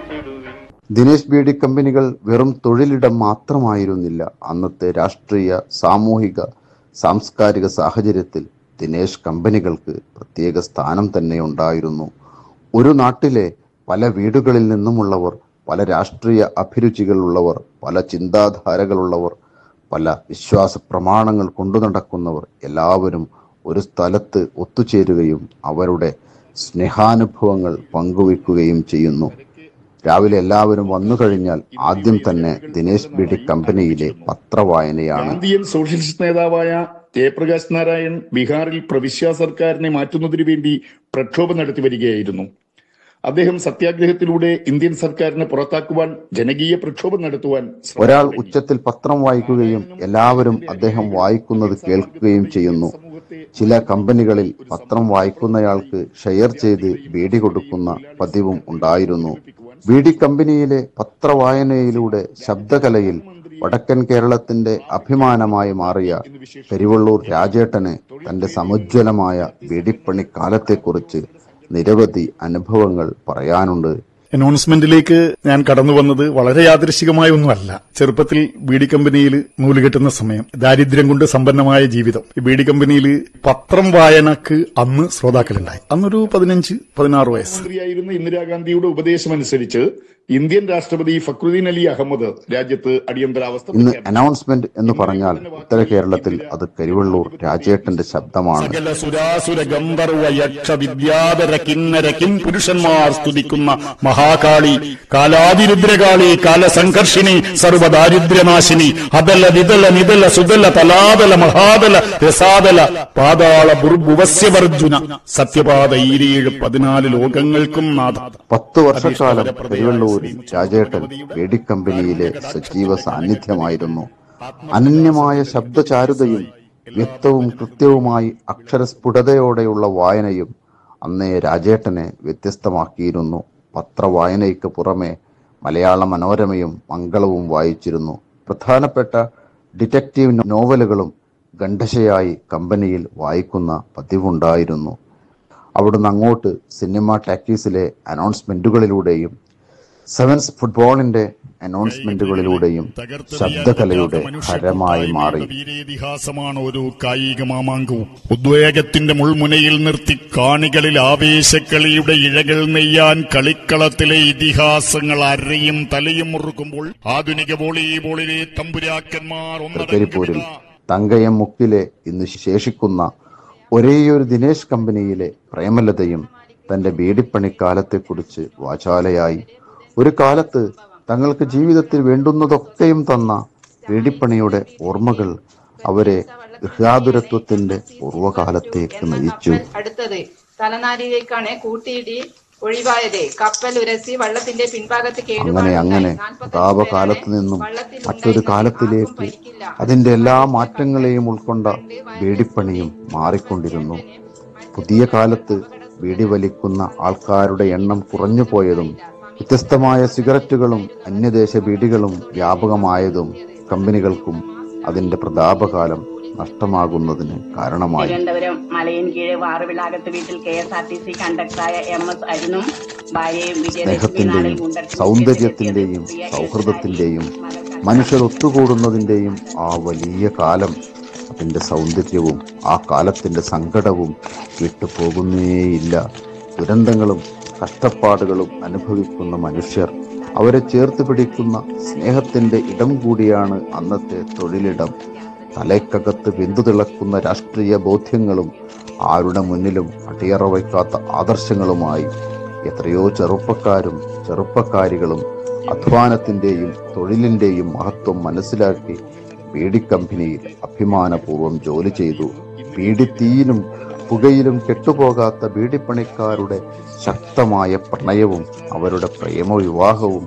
ദിനേശ് ബീഡി കമ്പനികൾ വെറും തൊഴിലിടം മാത്രമായിരുന്നില്ല അന്നത്തെ രാഷ്ട്രീയ സാമൂഹിക സാംസ്കാരിക സാഹചര്യത്തിൽ ദിനേശ് കമ്പനികൾക്ക് പ്രത്യേക സ്ഥാനം തന്നെ ഉണ്ടായിരുന്നു ഒരു നാട്ടിലെ പല വീടുകളിൽ നിന്നുമുള്ളവർ പല രാഷ്ട്രീയ അഭിരുചികളുള്ളവർ പല ചിന്താധാരകളുള്ളവർ പല വിശ്വാസ പ്രമാണങ്ങൾ കൊണ്ടു നടക്കുന്നവർ എല്ലാവരും ഒരു സ്ഥലത്ത് ഒത്തുചേരുകയും അവരുടെ സ്നേഹാനുഭവങ്ങൾ പങ്കുവെക്കുകയും ചെയ്യുന്നു രാവിലെ എല്ലാവരും വന്നു കഴിഞ്ഞാൽ ആദ്യം തന്നെ ദിനേശ് ബിഡി കമ്പനിയിലെ പത്രവായനയാണ് ഗാന്ധിയൻ സോഷ്യലിസ്റ്റ് നേതാവായ ജയപ്രകാശ് നാരായൺ ബീഹാറിൽ പ്രവിശ്യ സർക്കാരിനെ മാറ്റുന്നതിനു വേണ്ടി പ്രക്ഷോഭം നടത്തി വരികയായിരുന്നു അദ്ദേഹം സത്യാഗ്രഹത്തിലൂടെ ഇന്ത്യൻ സർക്കാരിനെ പുറത്താക്കുവാൻ ജനകീയ പ്രക്ഷോഭം നടത്തുവാൻ ഒരാൾ ഉച്ചത്തിൽ പത്രം വായിക്കുകയും എല്ലാവരും അദ്ദേഹം വായിക്കുന്നത് കേൾക്കുകയും ചെയ്യുന്നു ചില കമ്പനികളിൽ പത്രം വായിക്കുന്നയാൾക്ക് ഷെയർ ചെയ്ത് ബീഡി കൊടുക്കുന്ന പതിവും ഉണ്ടായിരുന്നു ബീഡി കമ്പനിയിലെ പത്രവായനയിലൂടെ ശബ്ദകലയിൽ വടക്കൻ കേരളത്തിന്റെ അഭിമാനമായി മാറിയ പെരുവള്ളൂർ രാജേട്ടന് തന്റെ സമുജ്വലമായ ബീഡിപ്പണിക്കാലത്തെക്കുറിച്ച് നിരവധി അനുഭവങ്ങൾ പറയാനുണ്ട് അനൗൺസ്മെന്റിലേക്ക് ഞാൻ കടന്നു വന്നത് വളരെ യാദൃശികമായ ഒന്നുമല്ല ചെറുപ്പത്തിൽ ബീഡി കമ്പനിയിൽ നൂലുകെട്ടുന്ന സമയം ദാരിദ്ര്യം കൊണ്ട് സമ്പന്നമായ ജീവിതം ഈ ബീഡി കമ്പനിയിൽ പത്രം വായനക്ക് അന്ന് ശ്രോതാക്കളുണ്ടായി അന്നൊരു പതിനഞ്ച് പതിനാറ് വയസ്സ് മന്ത്രിയായിരുന്ന ഇന്ദിരാഗാന്ധിയുടെ ഉപദേശമനുസരിച്ച് ഇന്ത്യൻ രാഷ്ട്രപതി ഫക്രുദ്ദീൻ അലി അഹമ്മദ് രാജ്യത്ത് അടിയന്തരാവസ്ഥ ഇന്ന് പ്രഖ്യാപിച്ചു. അനൗൺസ്മെന്റ് എന്ന് പറഞ്ഞാൽ ഉത്തര കേരളത്തിൽ അത് കരിവള്ളൂർ രാജേട്ടന്റെ ശബ്ദമാണ് സകല സുരാസുര ഗന്ധർവ യക്ഷ വിദ്യാധര കിന്നര കിം പുരുഷന്മാർ സ്തുതിക്കുന്ന മഹാകാളി കാലാതിരുദ്രകാളി കാലസംഘർഷിണി സർവദാരിദ്ര്യനാശിനി അതല വിതല നിതല സുതല തലാതല മഹാതല രസാതല പാതാള ബുർഭുവസ്യവർജുന സത്യപാത ഈരേഴ് പതിനാല് ലോകങ്ങൾക്കും നാഥ പത്തു വർഷക്കാലം പെരുവള്ളൂരിൽ രാജേട്ടൻ ബേഡി കമ്പനിയിലെ സജീവ സാന്നിധ്യമായിരുന്നു അനന്യമായ ശബ്ദചാരുതയും വ്യക്തവും കൃത്യവുമായി അക്ഷരസ്ഫുടതയോടെയുള്ള വായനയും അന്നേ രാജേട്ടനെ വ്യത്യസ്തമാക്കിയിരുന്നു പത്രവായനയ്ക്ക് പുറമെ മലയാള മനോരമയും മംഗളവും വായിച്ചിരുന്നു പ്രധാനപ്പെട്ട ഡിറ്റക്റ്റീവ് നോവലുകളും ഖണ്ഡശയായി കമ്പനിയിൽ വായിക്കുന്ന പതിവുണ്ടായിരുന്നു അവിടുന്ന് അങ്ങോട്ട് സിനിമ ടാക്കീസിലെ അനൗൺസ്മെന്റുകളിലൂടെയും സെവൻസ് ഫുട്ബോളിന്റെ അനൗൺസ്മെന്റുകളിലൂടെയും ശബ്ദകലയുടെ ഹരമായി മാറി വീരേതിഹാസമാണ് ഒരു കായിക മാമാങ്കവും ഉദ്വേഗത്തിന്റെ മുൾമുനയിൽ നിർത്തി കാണികളിൽ ആവേശക്കളിയുടെ ഇഴകൾ നെയ്യാൻ കളിക്കളത്തിലെ ഇതിഹാസങ്ങൾ അരയും തലയും മുറുക്കുമ്പോൾ ആധുനിക വോളിബോളിലെ തമ്പുരാക്കന്മാർ തൃക്കരിപ്പൂരിൽ ഒന്നടങ്കം തങ്കയം മുക്കിലെ ഇന്ന് ശേഷിക്കുന്ന ഒരേയൊരു ദിനേശ് കമ്പനിയിലെ പ്രേമലതയും തന്റെ ബീഡിപ്പണിക്കാലത്തെക്കുറിച്ച് വാചാലയായി ഒരു കാലത്ത് തങ്ങൾക്ക് ജീവിതത്തിൽ വേണ്ടുന്നതൊക്കെയും തന്ന ബീഡിപ്പണിയുടെ ഓർമ്മകൾ അവരെ ഗൃഹാതുരത്വത്തിന്റെ പൂർവ്വകാലത്തേക്ക് നയിച്ചു അടുത്തത് തലനാരിയിലേക്കാണ് കൂട്ടിയിടി ഒഴിവായത് കപ്പൽ ഉരസി വള്ളത്തിന്റെ പിൻഭാഗത്ത് അങ്ങനെ അങ്ങനെ പ്രതാപകാലത്ത് നിന്നും മറ്റൊരു കാലത്തിലേക്ക് അതിന്റെ എല്ലാ മാറ്റങ്ങളെയും ഉൾക്കൊണ്ട ബീഡിപ്പണിയും മാറിക്കൊണ്ടിരുന്നു പുതിയ കാലത്ത് ബീഡി വലിക്കുന്ന ആൾക്കാരുടെ എണ്ണം കുറഞ്ഞു പോയതും വ്യത്യസ്തമായ സിഗരറ്റുകളും അന്യദേശ ബീഡികളും വ്യാപകമായതും കമ്പനികൾക്കും അതിന്റെ പ്രതാപകാലം നഷ്ടമാകുന്നതിന് കാരണമായി തിരുവനന്തപുരം മലയൻകീഴ് വാറുവിളാകത്ത് വീട്ടിൽ K S R T C കണ്ടക്ടറായ എം എസ് അരുണും ഭാര്യയും വിജയലക്ഷ്മി നാളിൽ സ്നേഹത്തിന്റെയും കുണ്ടർച്ചി സൗന്ദര്യത്തിന്റെയും സൗഹൃദത്തിന്റെയും മനുഷ്യർ ഒത്തുകൂടുന്നതിന്റെയും ആ വലിയ കാലം അതിന്റെ സൗന്ദര്യവും ആ കാലത്തിന്റെ സങ്കടവും വിട്ടുപോകുന്നേയില്ല ദുരന്തങ്ങളും കഷ്ടപ്പാടുകളും അനുഭവിക്കുന്ന മനുഷ്യർ അവരെ ചേർത്ത് പിടിക്കുന്ന സ്നേഹത്തിന്റെ ഇടം കൂടിയാണ് അന്നത്തെ തൊഴിലിടം തലയ്ക്കകത്ത് വെന്തു തിളക്കുന്ന രാഷ്ട്രീയ ബോധ്യങ്ങളും ആരുടെ മുന്നിലും അടിയറ വയ്ക്കാത്ത ആദർശങ്ങളുമായി എത്രയോ ചെറുപ്പക്കാരും ചെറുപ്പക്കാരികളും അധ്വാനത്തിന്റെയും തൊഴിലിന്റെയും മഹത്വം മനസ്സിലാക്കി ബീഡി കമ്പനിയിൽ അഭിമാനപൂർവ്വം ജോലി ചെയ്തു ബീഡിത്തീയിലും പുകയിലും കെട്ടുപോകാത്ത ബീഡിപ്പണിക്കാരുടെ ശക്തമായ പ്രണയവും അവരുടെ പ്രേമവിവാഹവും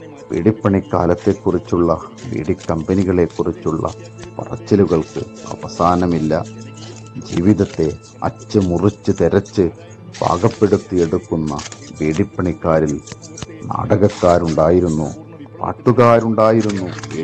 ബീഡിപ്പണിക്കാലത്തെക്കുറിച്ചുള്ള ബീഡി കമ്പനികളെക്കുറിച്ചുള്ള പറച്ചിലുകൾക്ക് അവസാനമില്ല ജീവിതത്തെ അച്ച് മുറിച്ച് തെരച്ച് പാകപ്പെടുത്തിയെടുക്കുന്ന ബീഡിപ്പണിക്കാരിൽ നാടകക്കാരുണ്ടായിരുന്നു പാട്ടുകാരുണ്ടായിരുന്നു